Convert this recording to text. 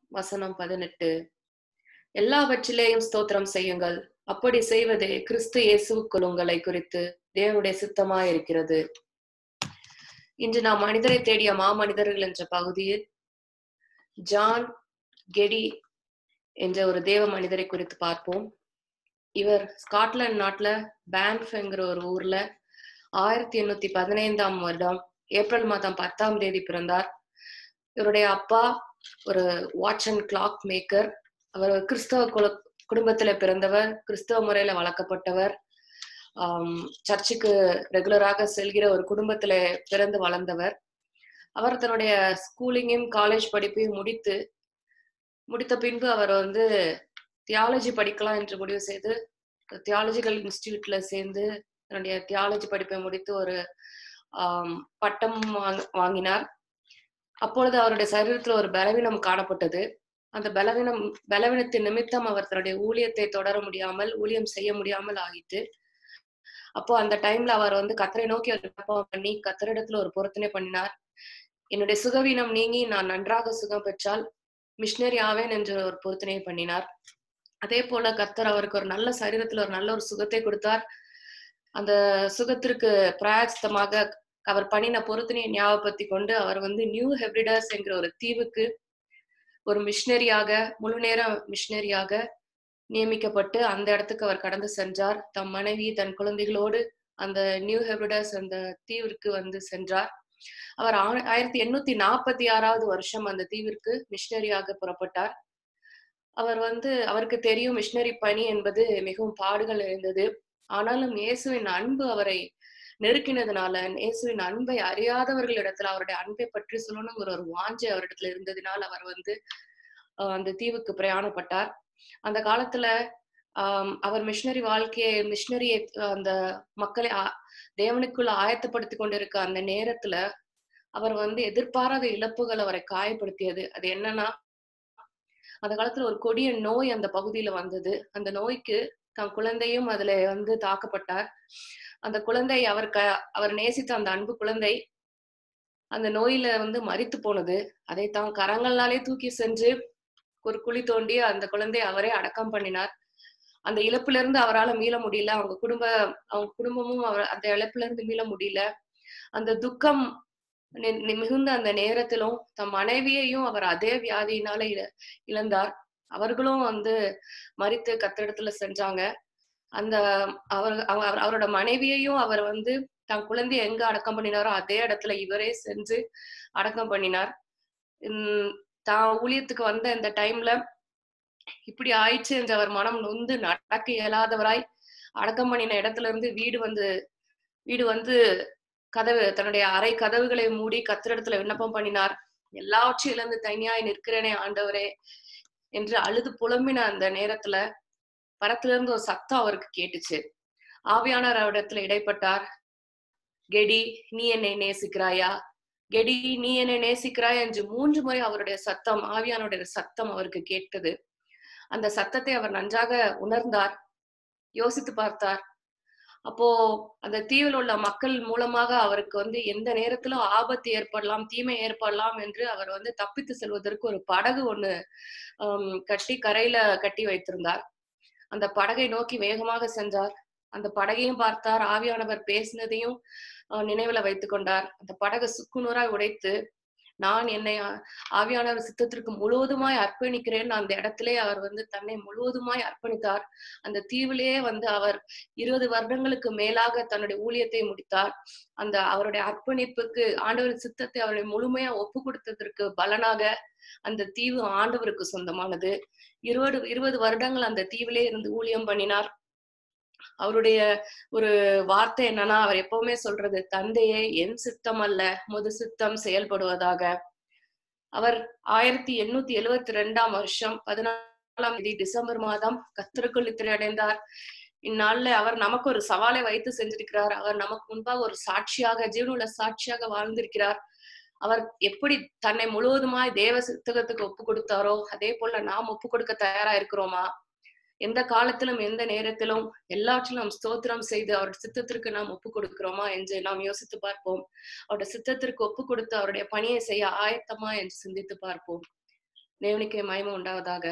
வசனம் பதினெட்டு எல்லாவற்றிலேயும் ஸ்தோத்திரம் செய்யுங்கள் அப்படி செய்வதே கிறிஸ்து இயேசுக்குள் உங்களை குறித்து தேவனுடைய சித்தமாய் இருக்கிறது இன்று நாம் மனிதரை தேடிய மாமனிதர்கள் என்ற பகுதியில் ஜான் கெடி என்ற ஒரு தேவ மனிதரை குறித்து பார்ப்போம் இவர் ஸ்காட்லாந்து நாட்டுல பேன்ஃப் என்கிற ஒரு ஊர்ல ஆயிரத்தி எண்ணூத்தி பதினைந்தாம் வருடம் ஏப்ரல் மாதம் பத்தாம் தேதி பிறந்தார் இவருடைய அப்பா ஒரு வாட்ச் அண்ட் கிளாக் மேக்கர் அவர் கிறிஸ்தவ குல குடும்பத்துல பிறந்தவர் கிறிஸ்தவ முறையில வளர்க்கப்பட்டவர் ஆஹ் சர்ச்சுக்கு ரெகுலராக செல்கிற ஒரு குடும்பத்துல பிறந்து வளர்ந்தவர் அவர் தன்னுடைய ஸ்கூலிங்கையும் காலேஜ் படிப்பையும் முடித்து முடித்த பின்பு அவர் வந்து தியாலஜி படிக்கலாம் என்று முடிவு செய்து தியாலஜிக்கல் இன்ஸ்டியூட்ல சேர்ந்து தன்னுடைய தியாலஜி படிப்பை முடித்து ஒரு ஆஹ் பட்டம் வாங்கினார் அப்பொழுது அவருடைய சரீரத்துல ஒரு பலவீனம் காணப்பட்டது அந்த பலவீனம் பலவீனத்தின் நிமித்தம் அவர் தன்னுடைய ஊழியத்தை தொடர முடியாமல் ஊழியம் செய்ய முடியாமல் ஆகிட்டு அப்போ அந்த டைம்ல அவர் வந்து கத்தரை நோக்கி ஒரு விண்ணப்பம் பண்ணி கத்தரிடத்துல ஒரு பொருத்தனை பண்ணினார் என்னுடைய சுகவீனம் நீங்கி நான் நன்றாக சுகம் பெற்றால் மிஷினரி ஆவேன் என்று ஒரு பொருத்தனையை பண்ணினார் அதே போல கத்தர் அவருக்கு ஒரு நல்ல சரீரத்துல ஒரு நல்ல ஒரு சுகத்தை கொடுத்தார் அந்த சுகத்திற்கு பிராயச்சித்தமாக அவர் பண்ணின பொருத்தனையை ஞாபகப்படுத்தி கொண்டு அவர் வந்து நியூ ஹெப்ரிடஸ் என்கிற ஒரு தீவுக்கு ஒரு மிஷினரியாக முழு நேர மிஷினரியாக நியமிக்கப்பட்டு அந்த இடத்துக்கு அவர் கடந்து சென்றார் தம் மனைவி தன் குழந்தைகளோடு அந்த நியூ ஹெப்ரிடஸ் அந்த தீவிற்கு வந்து சென்றார் அவர் ஆயிரத்தி எண்ணூத்தி நாற்பத்தி ஆறாவது வருஷம் அந்த தீவிற்கு மிஷினரியாக புறப்பட்டார் அவர் வந்து அவருக்கு தெரியும் மிஷினரி பணி என்பது மிகவும் பாடுகள் இருந்தது ஆனாலும் இயேசுவின் அன்பு அவரை நெருக்கினதுனால இயேசுவின் அன்பை அறியாதவர்களிடத்துல அவருடைய அன்பை பற்றி சொல்லணுங்கிற ஒரு வாஞ்சை அவரிடத்துல இருந்ததினால் அவர் வந்து அந்த தீவுக்கு பிரயாணப்பட்டார் அந்த காலத்துல ஆஹ் அவர் மிஷினரி வாழ்க்கையை மிஷினரியை அந்த மக்களை தேவனுக்குள்ள ஆயத்தப்படுத்தி கொண்டிருக்க அந்த நேரத்துல அவர் வந்து எதிர்பாராத இழப்புகள் அவரை காயப்படுத்தியது அது என்னன்னா அந்த காலத்துல ஒரு கொடிய நோய் அந்த பகுதியில வந்தது அந்த நோய்க்கு தன் குழந்தையும் அதுல வந்து தாக்கப்பட்டார் அந்த குழந்தை அவர் க அவர் நேசித்த அந்த அன்பு குழந்தை அந்த நோயில வந்து மறித்து போனது அதை தான் கரங்கள்னாலே தூக்கி சென்று ஒரு குழி தோண்டி அந்த குழந்தை அவரே அடக்கம் பண்ணினார் அந்த இழப்புல இருந்து அவரால் மீள முடியல அவங்க குடும்ப அவங்க குடும்பமும் அவர் அந்த இழப்புல இருந்து மீள முடியல அந்த துக்கம் மிகுந்த அந்த நேரத்திலும் தம் மனைவியையும் அவர் அதே வியாதியினால இழ இழந்தார் அவர்களும் வந்து மறித்து கத்திடத்துல செஞ்சாங்க அந்த அவர் அவரோட மனைவியையும் அவர் வந்து தன் குழந்தைய எங்க அடக்கம் பண்ணினாரோ அதே இடத்துல இவரே செஞ்சு அடக்கம் பண்ணினார் தான் ஊழியத்துக்கு வந்த இந்த டைம்ல இப்படி ஆயிடுச்சு என்று அவர் மனம் நொந்து நடக்க இயலாதவராய் அடக்கம் பண்ணின இடத்துல இருந்து வீடு வந்து வீடு வந்து கதவு தன்னுடைய அறை கதவுகளை மூடி கத்திரிடத்துல விண்ணப்பம் பண்ணினார் எல்லாவற்றையும் இழந்து தனியாய் நிற்கிறேனே ஆண்டவரே என்று அழுது புலம்பின அந்த நேரத்துல பரத்துல இருந்து ஒரு சத்தம் அவருக்கு கேட்டுச்சு ஆவியானவர் அவரிடத்துல இடைப்பட்டார் கெடி நீ என்னை நேசிக்கிறாயா கெடி நீ என்னை நேசிக்கிறாய் என்று மூன்று முறை அவருடைய சத்தம் ஆவியானுடைய சத்தம் அவருக்கு கேட்டது அந்த சத்தத்தை அவர் நன்றாக உணர்ந்தார் யோசித்து பார்த்தார் அப்போ அந்த தீவில் உள்ள மக்கள் மூலமாக அவருக்கு வந்து எந்த நேரத்திலும் ஆபத்து ஏற்படலாம் தீமை ஏற்படலாம் என்று அவர் வந்து தப்பித்து செல்வதற்கு ஒரு படகு ஒண்ணு ஆஹ் கட்டி கரையில கட்டி வைத்திருந்தார் அந்த படகை நோக்கி வேகமாக சென்றார் அந்த படகையும் பார்த்தார் ஆவியானவர் பேசினதையும் நினைவுல வைத்துக் கொண்டார் அந்த படகை சுக்குநூறாய் உடைத்து நான் என்னை ஆவியானவர் சித்தத்திற்கு முழுவதுமாய் அர்ப்பணிக்கிறேன் அந்த இடத்திலே அவர் வந்து தன்னை முழுவதுமாய் அர்ப்பணித்தார் அந்த தீவிலேயே வந்து அவர் இருபது வருடங்களுக்கு மேலாக தன்னுடைய ஊழியத்தை முடித்தார் அந்த அவருடைய அர்ப்பணிப்புக்கு ஆண்டவர் சித்தத்தை அவருடைய முழுமையா ஒப்பு கொடுத்ததற்கு பலனாக அந்த தீவு ஆண்டவருக்கு சொந்தமானது இருபது இருபது வருடங்கள் அந்த தீவிலே இருந்து ஊழியம் பண்ணினார் அவருடைய ஒரு வார்த்தை என்னன்னா அவர் எப்பவுமே சொல்றது தந்தையே என் சித்தம் அல்ல முது சித்தம் செயல்படுவதாக அவர் ஆயிரத்தி எண்ணூத்தி எழுவத்தி ரெண்டாம் வருஷம் பதினாலாம் தேதி டிசம்பர் மாதம் கத்திற்குள் இத்திரை அடைந்தார் இந்நாள்ல அவர் நமக்கு ஒரு சவாலை வைத்து செஞ்சிருக்கிறார் அவர் நமக்கு முன்பாக ஒரு சாட்சியாக ஜீவனுள்ள சாட்சியாக வாழ்ந்திருக்கிறார் அவர் எப்படி தன்னை முழுவதுமாய் தேவ சித்தகத்துக்கு ஒப்பு கொடுத்தாரோ அதே போல நாம் ஒப்பு கொடுக்க தயாரா இருக்கிறோமா எந்த காலத்திலும் எந்த நேரத்திலும் எல்லாற்றிலும் நாம் ஸ்தோத்திரம் செய்து அவருடைய சித்தத்திற்கு நாம் ஒப்பு கொடுக்கிறோமா என்று நாம் யோசித்து பார்ப்போம் அவருடைய சித்தத்திற்கு ஒப்பு கொடுத்து அவருடைய பணியை செய்ய ஆயத்தமா என்று சிந்தித்து பார்ப்போம் தேவனுக்கே மயமம் உண்டாவதாக